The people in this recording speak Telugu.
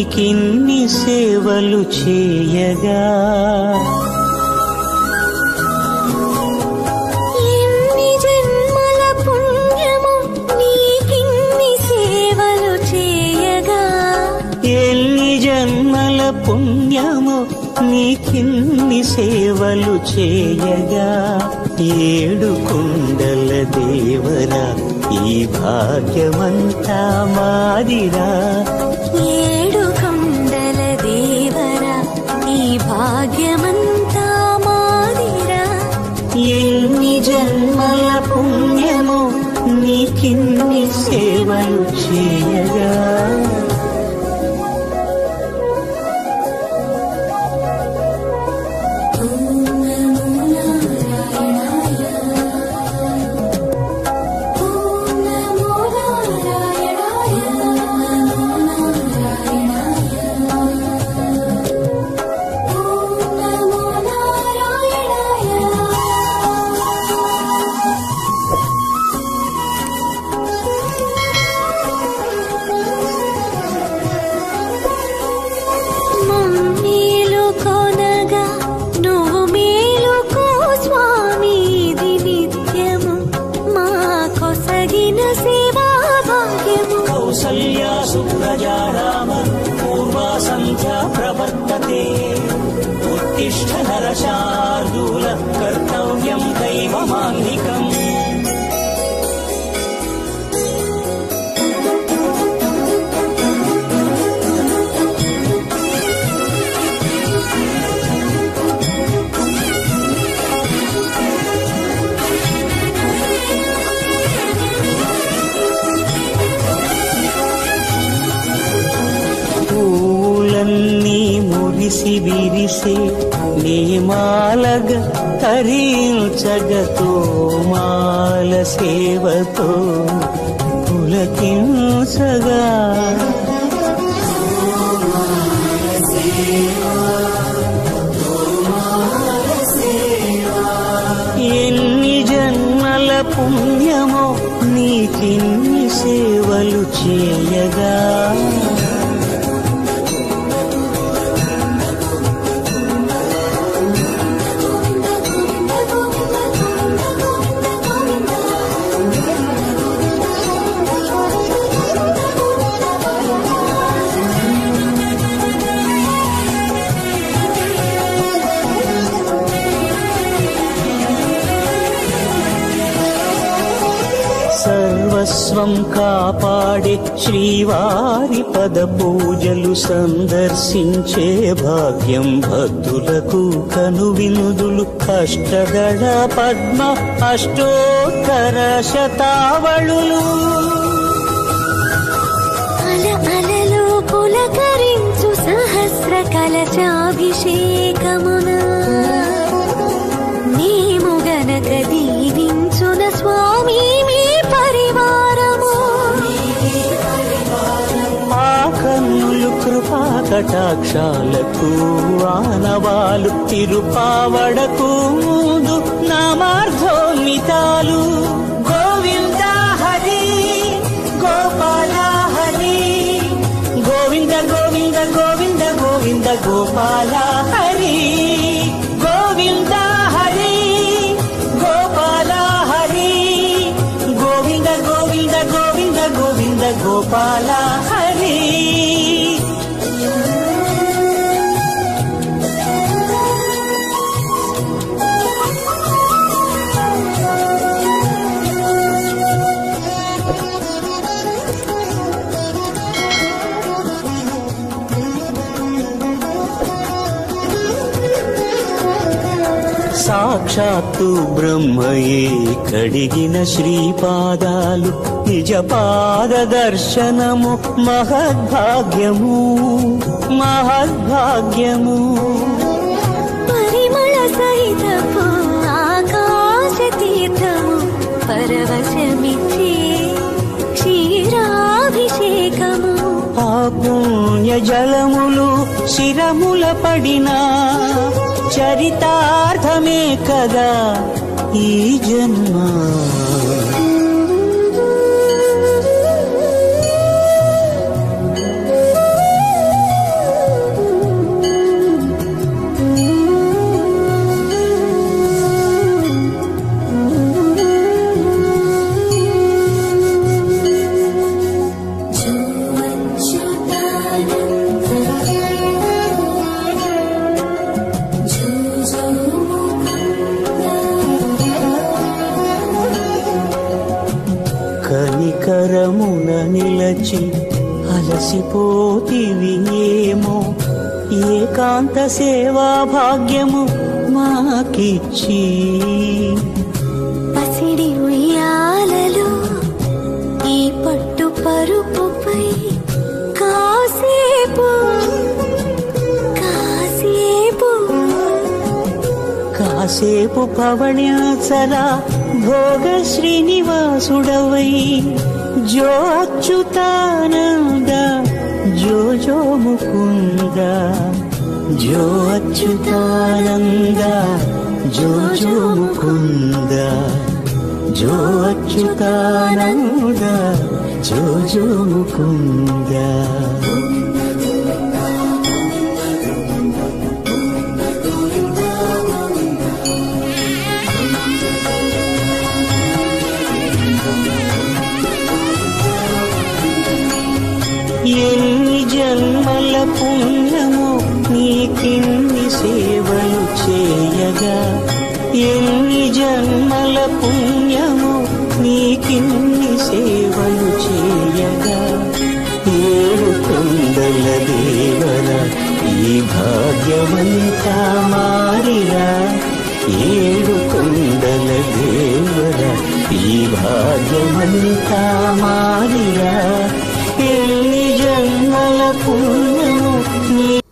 నీకిన్ని సేవలు చేయగా ఎన్ని జన్మల పుణ్యము నీకిన్ని సేవలు చేయగా ఎన్ని జన్మల పుణ్యము నీకిన్ని సేవలు చేయగా ఏడు కుండల దేవరా ఈ భాగ్యమంతా మాదిరా ఏడు కొండల దేవరా ఈ భాగ్యమంతా మాదిరా ఎన్ని జన్మల పుణ్యము నీకిన్ని సేవలు చేయగా ఓం నమో నారాయణాయ ఓం నమో నారాయణాయ మమ్మీలు కొనగా నువ్వు మేలుకో స్వామి ఇది నిత్యము మా కొసగిన సేవా భాగ్యము కౌసల్యా సుప్రజా రామ పూర్వా సంధ్యా ప్రవర్తతే ఉత్తిష్ట నరశార్దూల కర్తవ్యం దైవమాన్నికం పూలన్నీ మురిసి విరిసే నేమాలగ తరించగతో మాల సేవతో పులకించగా ఎన్ని జన్మల పుణ్యమో నీకిన్ని సేవలు చేయగా సర్వస్వం కాపాడే శ్రీవారి పద పూజలు సందర్శించే భాగ్యం భక్తులకు కనువినుదులు అష్టదళ పద్మ అష్టోత్తర శతావళులు అల అలలో పులకరించు సహస్ర కలశాభిషేకమున మేము గనక దీవించున స్వామి మీ పరివారము ఆ కన్నులు కృపా కటాక్షాలకు ఆనవాలు తిరుపావడకు ముందు నామార్థోన్మితాలు గోవింద హరి గోపాల హరి గోవింద గోవింద గోవింద గోవింద గోపాల హరి గోవింద హరి గోపాల హరి గోవింద గోవింద గోవింద గోవింద గోపాల హరి సాక్షాత్తు బ్రహ్మయే కడిగిన శ్రీపాదాలు నిజ పాద దర్శనము మహద్భాగ్యము మహద్భాగ్యము పరిమళ సహితపు ఆకాశ తీర్థము పరవశమిచ్చే క్షీరాభిషేకము ఆ పుణ్య జలములు శిరముల పడినా చరితార్థమే కదా ఈ జన్మ తీరమున నిలచి అలసిపోతివి ఏమో ఏకాంత సేవా భాగ్యము మాకిచ్చి పసిడి ఉయ్యాలలో ఈ పట్టు పరుపుపై కాసేపు కాసేపు కాసేపు పవణ్యాచరా భోగ శ్రీనివాసుడవై జో అచ్యుతానంద జో జో ముకుంద జో అచ్యుతానంద జో జో ముకుంద జో అచ్యుతానంద జో జో ముకుంద ఎన్ని జన్మల పుణ్యమో నీకిన్ని సేవలు చేయగా ఎన్ని జన్మల పుణ్యమో నీకిన్ని సేవలు చేయగా ఏడు కొండల దేవర ఈ భాగ్యమంతా మారిరా ఏడు కొండల దేవర ఈ భాగ్యమంతా మారిరా ఎన్ని జన్మల పుణ్యము నీ